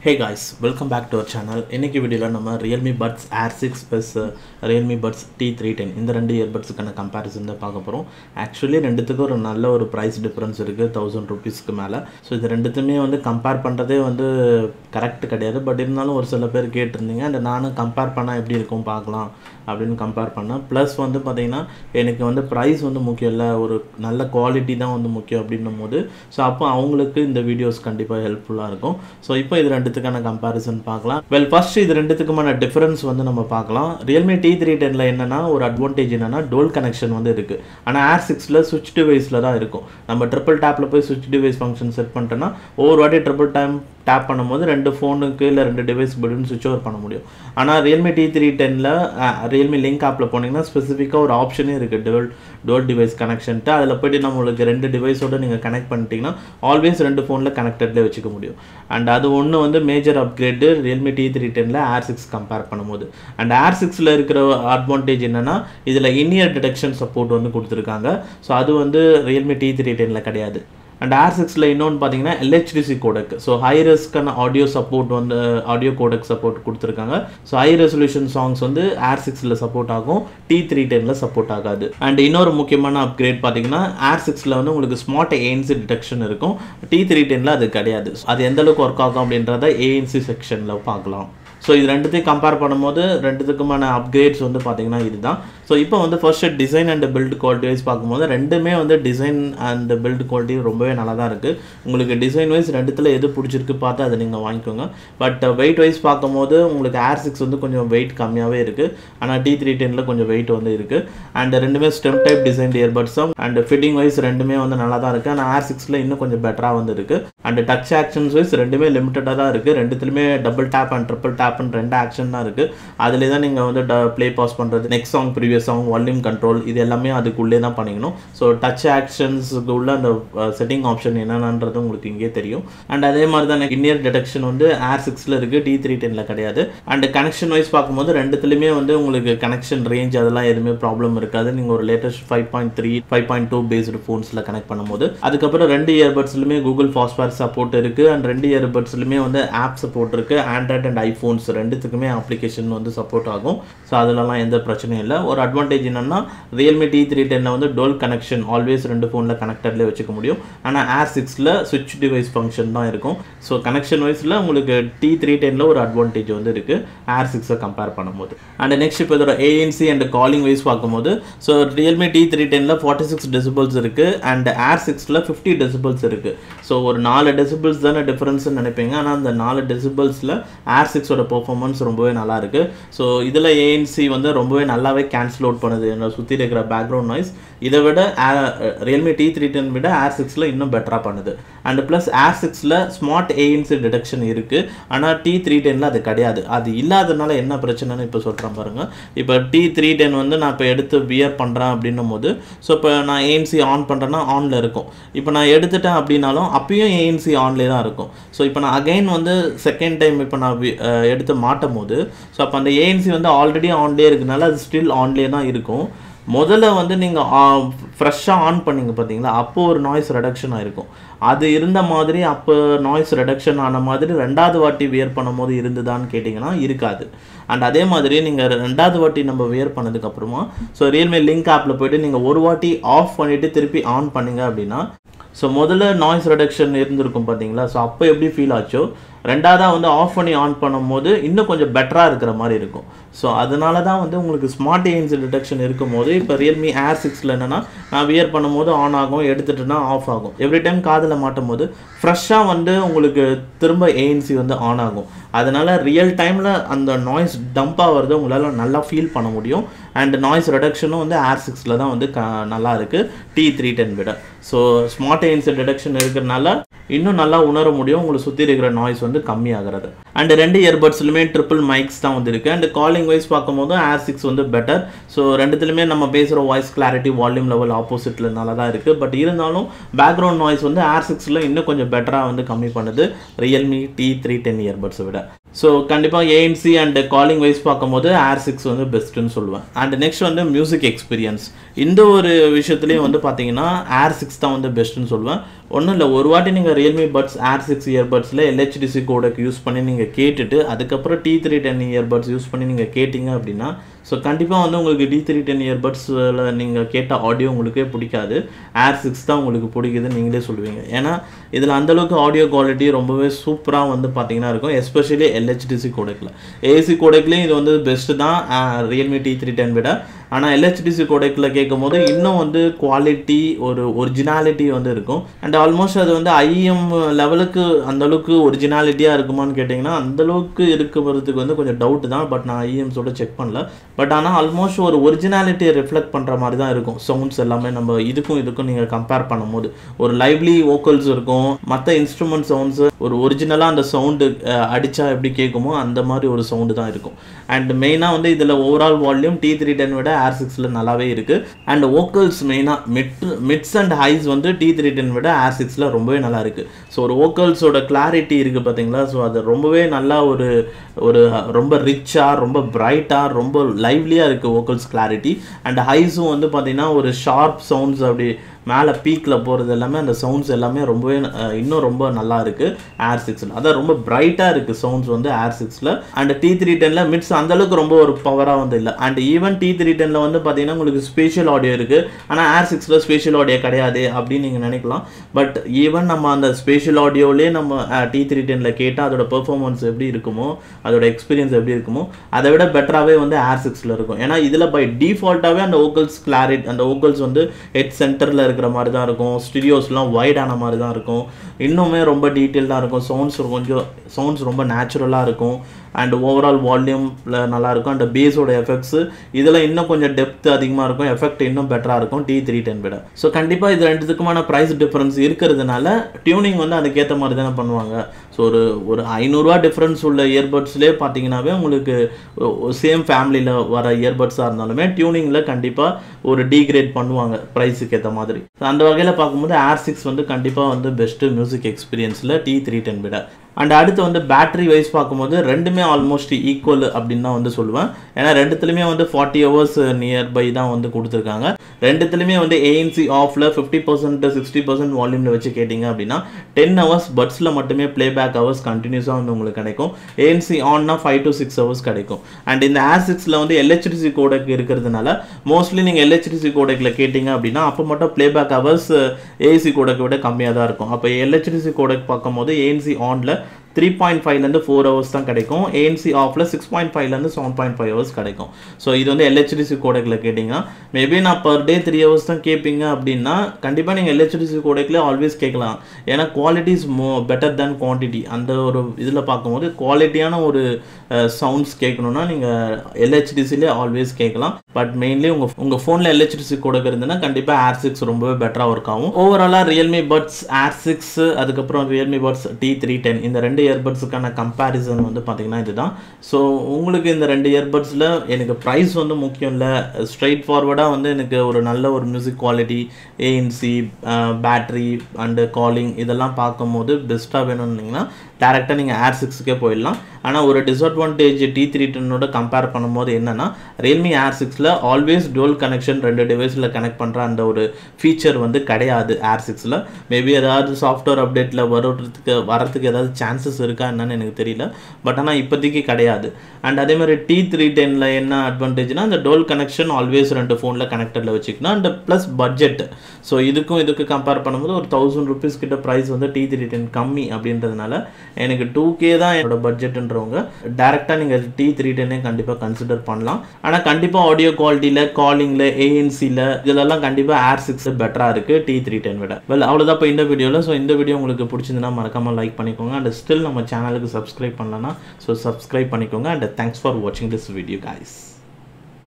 hey guys welcome back to our channel இன்னைக்கு வீடியோவில் நம்ம Realme buds air six plus Realme buds T three ten இந்த ரெண்டு இயர்பட்ஸுக்கான comparison தான் பார்க்க போகிறோம் ஆக்சுவலி ரெண்டுத்துக்கும் ஒரு நல்ல ஒரு ப்ரைஸ் டிஃப்ரென்ஸ் இருக்குது தௌசண்ட் ருபீஸ்க்கு மேலே ஸோ இது ரெண்டுத்துமே வந்து கம்பேர் பண்ணுறதே வந்து கரெக்ட் கிடையாது பட் இருந்தாலும் ஒரு சில பேர் கேட்டிருந்தீங்க அண்ட் நானும் கம்பேர் பண்ணால் எப்படி இருக்கும் பார்க்கலாம் அப்படின்னு கம்பேர் பண்ணேன் ப்ளஸ் வந்து பார்த்தீங்கன்னா எனக்கு வந்து ப்ரைஸ் வந்து முக்கியம் இல்லை ஒரு நல்ல குவாலிட்டி தான் வந்து முக்கியம் அப்படின்னும் போது ஸோ அப்போ அவங்களுக்கு இந்த வீடியோஸ் கண்டிப்பாக ஹெல்ப்ஃபுல்லாக இருக்கும் ஸோ இப்போ இது ரெண்டுத்துக்கான கம்பேரிசன் பார்க்கலாம் வெல் ஃபர்ஸ்ட் இது ரெண்டுத்துக்குமான டிஃபரன்ஸ் வந்து நம்ம பார்க்கலாம் ரியல்மி டி த்ரீ டெனில் என்னன்னா ஒரு அட்வான்டேஜ் என்னன்னா டோல் கனெக்ஷன் வந்து இருக்குது ஆனால் ஏர் சிக்ஸில் சுவிட்ச் டிவைஸில் தான் இருக்கும் நம்ம ட்ரிபிள் டேப்பில் போய் சுவிட்ச் டிவைஸ் ஃபங்க்ஷன் செட் பண்ணிட்டோன்னா ஒவ்வொரு வாட்டி ட்ரிபிள் டைம் டேப் பண்ணும்போது ரெண்டு ஃபோனுக்கு இல்லை ரெண்டு டிவைஸ் பிடின்னு சுவிட்ச் ஓவர் பண்ண முடியும் ஆனால் ரியல்மி டி த்ரீ டெனில் ரியல்மி லிங்க் ஆப்பில் போனீங்கன்னா ஸ்பெசிஃபிக்காக ஒரு ஆப்ஷனே இருக்குது டோல் டோல் டிவைஸ் கனெக்ஷன்ட்டு அதில் போய்ட்டு நம்மளுக்கு ரெண்டு டிவைஸோட நீங்கள் கனெக்ட் பண்ணிட்டீங்கன்னா ஆல்வேஸ் ரெண்டு ஃபோனில் கனெக்டட்லேயே வச்சுக்க முடியும் அண்ட் அது ஒன்று வந்து major upgrade Realme T three டெனில் ஏர் சிக்ஸ் கம்பேர் பண்ணும்போது அண்ட் ஏர் சிக்ஸில் இருக்கிற அட்வான்டேஜ் என்னென்னா இதில் இன்இயர் டிடெக்ஷன் சப்போர்ட் வந்து கொடுத்துருக்காங்க ஸோ அது வந்து ரியல்மி டி த்ரீ டெனில் கிடையாது அண்ட் ஆர் சிக்ஸில் இன்னொன்று பார்த்தீங்கன்னா எல்ஹெச்டிசி கோடக் ஸோ ஹை ரெஸ்க்கான ஆடியோ சப்போர்ட் வந்து ஆடியோ கோடக் சப்போர்ட் கொடுத்துருக்காங்க ஸோ ஹை ரெசல்யூஷன் சாங்ஸ் வந்து ஏர் சிக்ஸில் சப்போர்ட் ஆகும் டி த்ரீ டெனில் சப்போர்ட் ஆகாது அண்ட் இன்னொரு முக்கியமான அப்கிரேட் பார்த்தீங்கன்னா ஏர் சிக்ஸில் வந்து உங்களுக்கு ஸ்மார்ட் ஏஎன்சி டிடெக்ஷன் இருக்கும் டி த்ரீ டெனில் அது கிடையாது அது எந்த அளவுக்கு ஒர்க் ஆகும் அப்படின்றத ஏஎன்சி செக்ஷனில் பார்க்கலாம் ஸோ இது ரெண்டுத்தையும் கம்பேர் பண்ணும்போது ரெண்டுத்துக்குமான அப்கிரேட்ஸ் வந்து பார்த்தீங்கன்னா இதுதான் ஸோ இப்போ வந்து first design and build quality wise பார்க்கும்போது ரெண்டுமே வந்து டிசைன் அண்ட் பில்ட் குவாலிட்டி ரொம்பவே நல்லா தான் இருக்குது உங்களுக்கு டிசைன் வைஸ் ரெண்டுத்தில் எது பிடிச்சிருக்கு பார்த்து அதை நீங்கள் வாங்கிக்கோங்க பட் வெயிட் வைஸ் பார்க்கும்போது உங்களுக்கு ஏர் சிக்ஸ் வந்து கொஞ்சம் வெயிட் கம்மியாகவே இருக்குது ஆனால் டி த்ரீ டெனில் கொஞ்சம் வெயிட் வந்து இருக்குது அண்ட் ரெண்டுமே ஸ்டெம் டைப் டிசைன் இயர்பட்ஸும் அண்ட் ஃபிட்டிங் வைஸ் ரெண்டுமே வந்து நல்லா தான் இருக்குது ஆனால் ஏர் சிக்ஸில் இன்னும் கொஞ்சம் பெட்டராக வந்து இருக்குது அண்ட் டச் ஆக்ஷன்ஸ் வைஸ் ரெண்டுமே லிமிட்டடாக தான் இருக்குது ரெண்டுத்துலையுமே டபுள் டேப் அண்ட் ட்ரிபிள் டேப்னு ரெண்டு ஆக்ஷன் தான் இருக்குது அதில் தான் நீங்கள் வந்து ப்ளே பாஸ் பண்ணுறது next song previous song volume control இது எல்லாமே அதுக்குள்ளே தான் பண்ணிக்கணும் ஸோ டச் ஆக்ஷன்ஸுக்கு உள்ள அந்த செட்டிங் ஆப்ஷன் என்னென்னன்றது உங்களுக்கு இங்கே தெரியும் அண்ட் அதே மாதிரி தான் இன்னியர் டிடெக்ஷன் வந்து ஏர் சிக்ஸில் இருக்குது டி த்ரீ டெனில் கிடையாது அண்ட் கனெக்ஷன் வைஸ் பார்க்கும்போது ரெண்டுத்துலையுமே வந்து உங்களுக்கு கனெக்ஷன் ரேஞ்ச் அதெல்லாம் எதுவுமே ப்ராப்ளம் இருக்காது நீங்கள் ஒரு latest five point three five point two based ஃபோன்ஸில் கனெக்ட் பண்ணும்போது அதுக்கப்புறம் ரெண்டு இயர்பட்ஸ்லையுமே கூகுள் ஃபாஸ்ட்வேர் சப்போர்ட் இருக்குது அண்ட் ரெண்டு இயர்பட்ஸ்லையுமே வந்து ஆப் சப்போர்ட் இருக்குது ஆண்ட்ராய்ட் அண்ட் ஐஃபோன்ஸ் ரெண்டுத்துக்குமே அப்ளிகேஷன் வந்து சப்போர்ட் ஆகும் ஸோ அதிலலாம் எந்த பிரச்சனையும் இல்லை ஒரு அட்வான்டேஜ் என்னென்னா ரியல்மி டி த்ரீ டென்னில் வந்து டோல் கனெக்ஷன் ஆல்வேஸ் ரெண்டு ஃபோனில் கனெக்டட்லேயே வச்சுக்க முடியும் ஆனால் ஏர் சிக்ஸில் சுவிட்ச் டிவைஸ் ஃபங்க்ஷன் தான் இருக்கும் ஸோ கனெக்ஷன் வைஸில் உங்களுக்கு டி த்ரீ டெனில் ஒரு அட்வான்டேஜ் வந்து இருக்குது ஏர் சிக்ஸை கம்பேர் பண்ணும்போது அண்ட் நெக்ஸ்ட் இப்போ இதோட ஏஎன்சி அண்ட் காலிங் வைஸ் பார்க்கும்போது ஸோ ரியல்மி டி த்ரீ டெனில் ஃபார்ட்டி சிக்ஸ் டெசிபிள்ஸ் இருக்குது அண்ட் ஏர் சிக்ஸில் ஃபிஃப்டி டெசிபிள்ஸ் இருக்குது ஸோ ஒரு நாலு டெசிபிள்ஸ் தானே டிஃப்ரென்ஸ்னு நினைப்பீங்க ஆனால் அந்த நாலு டெசிபிள்ஸில் ஏர் சிக்ஸோட பெர்ஃபார்மன்ஸ் ரொம்பவே நல்லா இருக்குது ஸோ இதில் ஏஎன்சி வந்து ரொம்பவே நல்லாவே கேன்சல் அவுட் பண்ணுது என்னோட சுற்றி இருக்கிற பேக்ரவுண்ட் நாய்ஸ் இதை விட ரியல்மி டி த்ரீ டென் விட ஏர் சிக்ஸில் இன்னும் பெட்டராக பண்ணுது அண்ட் ப்ளஸ் ஏர் சிக்ஸில் ஸ்மார்ட் ஏஎன்சி டிடெக்ஷன் இருக்குது ஆனால் டி த்ரீ டெனில் அது கிடையாது அது இல்லாதனால என்ன பிரச்சனைன்னு இப்போ சொல்கிறேன் பாருங்கள் இப்போ டி த்ரீ டென் வந்து நான் இப்போ எடுத்து வியர் பண்ணுறேன் அப்படின்னும் போது ஸோ இப்போ நான் ஏஎன்சி ஆன் பண்ணுறேன்னா ஆனில் இருக்கும் இப்போ நான் எடுத்துட்டேன் அப்படின்னாலும் அப்பயும் ஏஎன்சி ஆன்லேயே தான் இருக்கும் ஸோ இப்போ நான் அகைன் வந்து செகண்ட் டைம் இப்போ நான் எடுத்து மாட்டும் போது ஸோ அப்போ அந்த ஏஎன்சி வந்து ஆல்ரெடி ஆன்லேயே இருக்கனால அது ஸ்டில் ஆன்லேயே தான் இருக்கும் முதல்ல வந்து நீங்கள் ஃப்ரெஷ்ஷாக ஆன் பண்ணிங்க பார்த்தீங்களா அப்போ ஒரு நாய்ஸ் ரெடக்ஷன் ஆகிருக்கும் அது இருந்த மாதிரி அப்போ நாய்ஸ் ரெடக்ஷன் ஆன மாதிரி ரெண்டாவது வாட்டி வியர் பண்ணும்போது இருந்ததான்னு கேட்டிங்கன்னா இருக்காது அண்ட் அதே மாதிரி நீங்கள் ரெண்டாவது வாட்டி நம்ம வியர் பண்ணதுக்கப்புறமா ஸோ ரியல்மி லிங்க் ஆப்பில் போய்ட்டு நீங்கள் ஒரு வாட்டி ஆஃப் பண்ணிவிட்டு திருப்பி ஆன் பண்ணிங்க அப்படின்னா ஸோ முதல்ல நாய்ஸ் ரெடக்ஷன் இருந்திருக்கும் பார்த்தீங்களா ஸோ அப்போ எப்படி ஃபீல் ஆச்சோ ரெண்டாவதாக வந்து ஆஃப் பண்ணி ஆன் பண்ணும்போது இன்னும் கொஞ்சம் பெட்டராக இருக்கிற மாதிரி இருக்கும் ஸோ அதனால தான் வந்து உங்களுக்கு ஸ்மார்ட் ஏஎன்சி டிடெக்ஷன் இருக்கும் போது இப்போ ரியல்மி ஏர் சிக்ஸில் என்னென்னா நான் வியர் பண்ணும்போது ஆன் ஆகும் எடுத்துட்டுனா ஆஃப் ஆகும் எவ்ரி டைம் காதில் மாட்டும் போது ஃப்ரெஷ்ஷாக வந்து உங்களுக்கு திரும்ப ஏஎன்சி வந்து ஆன் ஆகும் அதனால் ரியல் டைமில் அந்த நாய்ஸ் டம்ப் ஆகிறது உங்களால் நல்லா ஃபீல் பண்ண முடியும் அண்ட் நாய்ஸ் ரெடக்ஷனும் வந்து ஏர் சிக்ஸில் தான் வந்து க நல்லா இருக்குது டி த்ரீ டென் விட ஸோ ஸ்மார்ட் ஏஎன்சி டிடெக்ஷன் இருக்கிறனால இன்னும் நல்லா உணர முடியும் உங்களை சுற்றி இருக்கிற நாய்ஸ் வந்து கம்மியாகிறது அண்ட் ரெண்டு இயர்பட்ஸ்லுமே ட்ரிபிள் மைக்ஸ் தான் வந்து இருக்குது அண்ட் காலிங் வைஸ் பார்க்கும்போது ஏர் சிக்ஸ் வந்து பெட்டர் ஸோ ரெண்டுத்துலையுமே நம்ம பேசுகிற வாய்ஸ் கிளாரிட்டி வால்யூம் லெவல் ஆப்போசிட்டில் நல்லா தான் இருக்குது பட் இருந்தாலும் பேக்ரவுண்ட் நாய்ஸ் வந்து ஏர் சிக்ஸில் இன்னும் கொஞ்சம் பெட்டராக வந்து கம்மி பண்ணுது ரியல்மி டி த்ரீ டென் இயர்பட்ஸை விட ஸோ கண்டிப்பாக ஏஎன்சி அண்ட் காலிங் வைஸ் பார்க்கும்போது ஏர் சிக்ஸ் வந்து பெஸ்ட்டுன்னு சொல்லுவேன் அண்ட் நெக்ஸ்ட் வந்து மியூசிக் எக்ஸ்பீரியன்ஸ் இந்த ஒரு விஷயத்துலையும் வந்து பார்த்தீங்கன்னா ஏர் சிக்ஸ் தான் வந்து பெஸ்ட்டுன்னு சொல்லுவேன் ஒன்றும் இல்லை ஒரு வாட்டி நீங்கள் ரியல்மி பட்ஸ் ஏர் சிக்ஸ் இயர்பட்ஸில் எல்ஹெச்டிசி கோடக்கு யூஸ் பண்ணி நீங்கள் கேட்டுட்டு அதுக்கப்புறம் T three ten earbuds use பண்ணி நீங்கள் கேட்டிங்க அப்படின்னா ஸோ கண்டிப்பாக வந்து உங்களுக்கு டி த்ரீ டென் இயர்பட்ஸில் நீங்கள் கேட்ட ஆடியோ உங்களுக்கே பிடிக்காது ஏர் சிக்ஸ் தான் உங்களுக்கு பிடிக்குதுன்னு நீங்களே சொல்லுவீங்க ஏன்னா இதில் அந்தளவுக்கு ஆடியோ குவாலிட்டி ரொம்பவே சூப்பராக வந்து பார்த்தீங்கன்னா இருக்கும் எஸ்பெஷலி எல்ஹெச்டிசி கோடக்கில் ஏசி கோடக்லேயும் இது வந்து பெஸ்ட்டு தான் ரியல்மி டி த்ரீ டென் விட ஆனால் எல்ஹெச்டிசி கோடக்கில் கேட்கும் போது இன்னும் வந்து குவாலிட்டி ஒரு ஒரிஜினாலிட்டி வந்து இருக்கும் அண்ட் ஆல்மோஸ்ட் அது வந்து ஐஎம் லெவலுக்கு அந்தளவுக்கு ஒரிஜினாலிட்டியாக இருக்குமான்னு கேட்டிங்கன்னா அந்தளவுக்கு இருக்கிறதுக்கு வந்து கொஞ்சம் டவுட் தான் பட் நான் ஐஎம்ஸோட செக் பண்ணல பட் ஆனால் ஆல்மோஸ்ட் ஒரு ஒரிஜினாலிட்டியை ரிஃப்ளெக்ட் பண்ணுற மாதிரி தான் இருக்கும் சவுண்ட்ஸ் எல்லாமே நம்ம இதுக்கும் இதுக்கும் நீங்கள் கம்பேர் பண்ணும்போது ஒரு லைவ்லி வோக்கல்ஸ் இருக்கும் மற்ற இன்ஸ்ட்ருமெண்ட் சவுண்ட்ஸ் ஒரு ஒரிஜினலாக அந்த சவுண்டு அடித்தா எப்படி கேட்குமோ அந்த மாதிரி ஒரு சவுண்டு தான் இருக்கும் அண்ட் மெயினாக வந்து இதில் overall volume T three ten விட ஏர் சிக்ஸில் நல்லாவே இருக்குது அண்ட் வோக்கல்ஸ் மெயினாக மிட் மிட்ஸ் அண்ட் ஹைஸ் வந்து டி த்ரீ டென் விட ஏர் சிக்ஸில் ரொம்பவே நல்லா இருக்குது ஸோ ஒரு வோக்கல்ஸோட கிளாரிட்டி இருக்குது பார்த்தீங்களா ஸோ அது ரொம்பவே நல்லா ஒரு ஒரு ரொம்ப ரிச்சாக ரொம்ப பிரைட்டாக ரொம்ப லைவ்லியாக இருக்குது வோக்கல்ஸ் கிளாரிட்டி அண்ட் ஹைஸும் வந்து பார்த்தீங்கன்னா ஒரு ஷார்ப் சவுண்ட்ஸ் அப்படி மேலே பீக்கில் போகிறது எல்லாமே அந்த சவுண்ட்ஸ் எல்லாமே ரொம்பவே அஹ், இன்னும் ரொம்ப நல்லா இருக்குது ஏர் சிக்ஸில் அதான் ரொம்ப பிரைட்டாக இருக்குது சவுண்ட்ஸ் வந்து ஏர் சிக்ஸில் அண்ட் டி த்ரீ டெனில் மிட்ஸ் அந்தளவுக்கு ரொம்ப ஒரு பவராக வந்து இல்லை அண்ட் ஈவன் டி த்ரீ டெனில் வந்து பார்த்தீங்கன்னா உங்களுக்கு ஸ்பேஷியல் ஆடியோ இருக்குது ஆனால் ஏர் சிக்ஸில் ஸ்பேஷியல் ஆடியோ கிடையாது அப்படின்னு நீங்கள் நினைக்கலாம் பட் ஈவன் நம்ம அந்த ஸ்பேஷியல் ஆடியோலேயே நம்ம டி த்ரீ டெனில் கேட்டால் அதோட பெர்ஃபார்மன்ஸ் எப்படி இருக்குமோ அதோட எக்ஸ்பீரியன்ஸ் எப்படி இருக்குமோ அதை விட பெட்டராகவே வந்து ஏர் சிக்ஸில் இருக்கும் ஏன்னா இதில் பை டிஃபால்ட்டாகவே அந்த ஓக்கல்ஸ் கிளாரிட் அந்த ஓக்கல்ஸ் வந்து ஹெட் சென்டரில் இருக்கிற மாதிரி தான் இருக்கும் ஸ்டுடியோஸ்லாம் வைடான மாதிரி தான் இருக்கும் இன்னுமே ரொம்ப டீட்டெயில்டாக இருக்கும் சவுண்ட்ஸ் கொஞ்சம் சவுண்ட்ஸ் ரொம்ப நேச்சுரலாக இருக்கும் அண்ட் ஓவரால் வால்யூமில் நல்லாயிருக்கும் அண்ட் பேஸோட எஃபெக்ட்ஸு இதில் இன்னும் கொஞ்சம் டெப்த் அதிகமாக இருக்கும் எஃபெக்ட் இன்னும் பெட்டராக இருக்கும் டி த்ரீ டென் விட ஸோ கண்டிப்பாக இது ரெண்டுத்துக்குமான ப்ரைஸ் டிஃப்ரென்ஸ் இருக்கிறதுனால டியூனிங் வந்து அதுக்கேற்ற மாதிரி தானே பண்ணுவாங்க ஸோ ஒரு ஒரு ஐநூறுரூவா டிஃப்ரென்ஸ் உள்ள இயர்பட்ஸ்லேயே பார்த்தீங்கன்னாவே உங்களுக்கு சேம் ஃபேமிலியில் வர இயர்பட்ஸாக இருந்தாலுமே டியூனிங்கில் கண்டிப்பாக ஒரு டீக்ரேட் பண்ணுவாங்க ப்ரைஸுக்கு ஏற்ற மாதிரி So, அந்த வகையில் பார்க்கும்போது ஏர் சிக்ஸ் வந்து கண்டிப்பாக வந்து பெஸ்ட்டு மியூசிக் எக்ஸ்பீரியன்ஸில் டி த்ரீ டென் விட அண்ட் அடுத்து வந்து பேட்டரி வைஸ் பார்க்கும்போது ரெண்டுமே ஆல்மோஸ்ட் ஈக்குவல் அப்படின்னு தான் வந்து சொல்லுவேன் ஏன்னா ரெண்டுத்துலையுமே வந்து ஃபார்ட்டி ஹவர்ஸ் நியர்பை தான் வந்து கொடுத்துருக்காங்க ரெண்டுத்துலையுமே வந்து ஏஎன்சி ஆஃபில் ஃபிஃப்டி பர்சன்ட் சிக்ஸ்டி பர்சன்ட் வால்யூமில் வச்சு கேட்டிங்க அப்படின்னா டென் ஹவர்ஸ் பட்ஸில் மட்டுமே ப்ளேபேக் ஹவர்ஸ் கண்டினியூஸாக வந்து உங்களுக்கு கிடைக்கும் ஏஎன்சி ஆன்னா ஃபைவ் டு சிக்ஸ் ஹவர்ஸ் கிடைக்கும் அண்ட் இந்த ஏர் சிக்ஸில் வந்து எல்ஹெச்டிசி கோடக்கு இருக்கிறதுனால மோஸ்ட்லி நீங்கள் எல்ஹெச்டிசி கோடக்கில் கேட்டிங்க அப்படின்னா அப்போ மட்டும் ப்ளேபேக் ஹவர்ஸ் ஏசி கோடக்கை விட கம்மியாக தான் இருக்கும் அப்போ எல்ஹெச்டிசி கோடக் பார்க்கும்போது ஏஎன்சி ஆனில் த்ரீ பாயிண்ட் ஃபைவ்லேருந்து ஃபோர் ஹவர்ஸ் தான் கிடைக்கும் ஏஎன்சி ஆஃபில் சிக்ஸ் பாயிண்ட் ஃபைவ்லேருந்து செவன் பாயிண்ட் ஃபைவ் ஹவர்ஸ் கிடைக்கும் ஸோ இது வந்து எல்ஹெச்டிசி கோடக்கில் கேட்டிங்கன்னா மேபி நான் பர் டே த்ரீ ஹவர்ஸ் தான் கேட்பீங்க அப்படின்னா கண்டிப்பாக நீங்கள் எல்ஹெச்டிசி கோடக்கில் ஆல்வேஸ் கேட்கலாம் ஏன்னா quality is more better than quantity அந்த ஒரு இதில் பார்க்கும்போது குவாலிட்டியான ஒரு சவுண்ட்ஸ் கேட்கணுன்னா நீங்கள் எல்ஹெச்டிசிலே ஆல்வேஸ் கேட்கலாம் பட் மெயின்லி உங்கள் உங்கள் ஃபோனில் எல்ஹெச்டிசி கோடக் இருந்ததுன்னா கண்டிப்பாக ஏர் சிக்ஸ் ரொம்பவே பெட்டராக ஒர்க் ஆகும் ஓவராலாக ரியல்மி பட்ஸ் ஏர் சிக்ஸ் அதுக்கப்புறம் Realme buds T three ten இந்த ரெண்டு இயர்பட்ஸுக்கான கம்பேரிசன் வந்து பார்த்தீங்கன்னா இதுதான் ஸோ உங்களுக்கு இந்த ரெண்டு இயர்பட்ஸில் எனக்கு ப்ரைஸ் வந்து முக்கியம் இல்லை ஸ்ட்ரைட் ஃபார்வர்டாக வந்து எனக்கு ஒரு நல்ல ஒரு music quality ANC battery and calling இதெல்லாம் பார்க்கும்போது பெஸ்ட்டாக வேணும்னீங்கன்னா டேரெக்டாக நீங்கள் ஏர் சிக்ஸுக்கே போயிடலாம் ஆனால் ஒரு டிஸ்அட்வான்டேஜ் டி த்ரீ டென்னோட கம்பேர் பண்ணும்போது என்னென்னா ரியல்மி ஏர் சிக்ஸில் ஆல்வேஸ் dual கனெக்ஷன் ரெண்டு டிவைஸில் கனெக்ட் பண்ணுற அந்த ஒரு ஃபீச்சர் வந்து கிடையாது ஏர் சிக்ஸில் மேபி ஏதாவது சாஃப்ட்வேர் அப்டேட்டில் வர்றதுக்கு வரத்துக்கு ஏதாவது சான்சஸ் இருக்கா என்னன்னு எனக்கு தெரியல பட் ஆனால் இப்போதைக்கு கிடையாது அண்ட் அதே மாதிரி டி த்ரீ டெனில் என்ன அட்வான்டேஜ்னா அந்த டோல் கனெக்ஷன் ஆல்வேஸ் ரெண்டு ஃபோனில் கனெக்டடில் வச்சுக்கணும் அண்ட் ப்ளஸ் பட்ஜெட் ஸோ இதுக்கும் இதுக்கு கம்பேர் பண்ணும்போது ஒரு தௌசண்ட் ருபீஸ் கிட்ட ப்ரைஸ் வந்து டி த்ரீ டென் கம்மி அப்படின்றதுனால எனக்கு டூ கே தான் என்னோட பட்ஜெட்ன்றவங்க டேரெக்டாக நீங்கள் டி த்ரீ டென்னே கண்டிப்பாக கன்சிடர் பண்ணலாம் ஆனால் கண்டிப்பாக ஆடியோ குவாலிட்டியில் காலிங்கில் ஏஎன்சியில் இதெல்லாம் கண்டிப்பாக ஏர் சிக்ஸ் பெட்டராக இருக்குது டி த்ரீ டென் விட வெல் அவ்வளோதான் இப்போ இந்த வீடியோவில் ஸோ இந்த வீடியோ உங்களுக்கு பிடிச்சிருந்தா மறக்காமல் லைக் பண்ணிக்கோங்க அண்ட் ஸ்டில் நம்ம சேனலுக்கு சப்ஸ்கிரைப் பண்ணலன்னா ஸோ சப்ஸ்கிரைப் பண்ணிக்கோங்க அண்ட் தேங்க்ஸ் ஃபார் வாட்சிங் திஸ் வீடியோ guys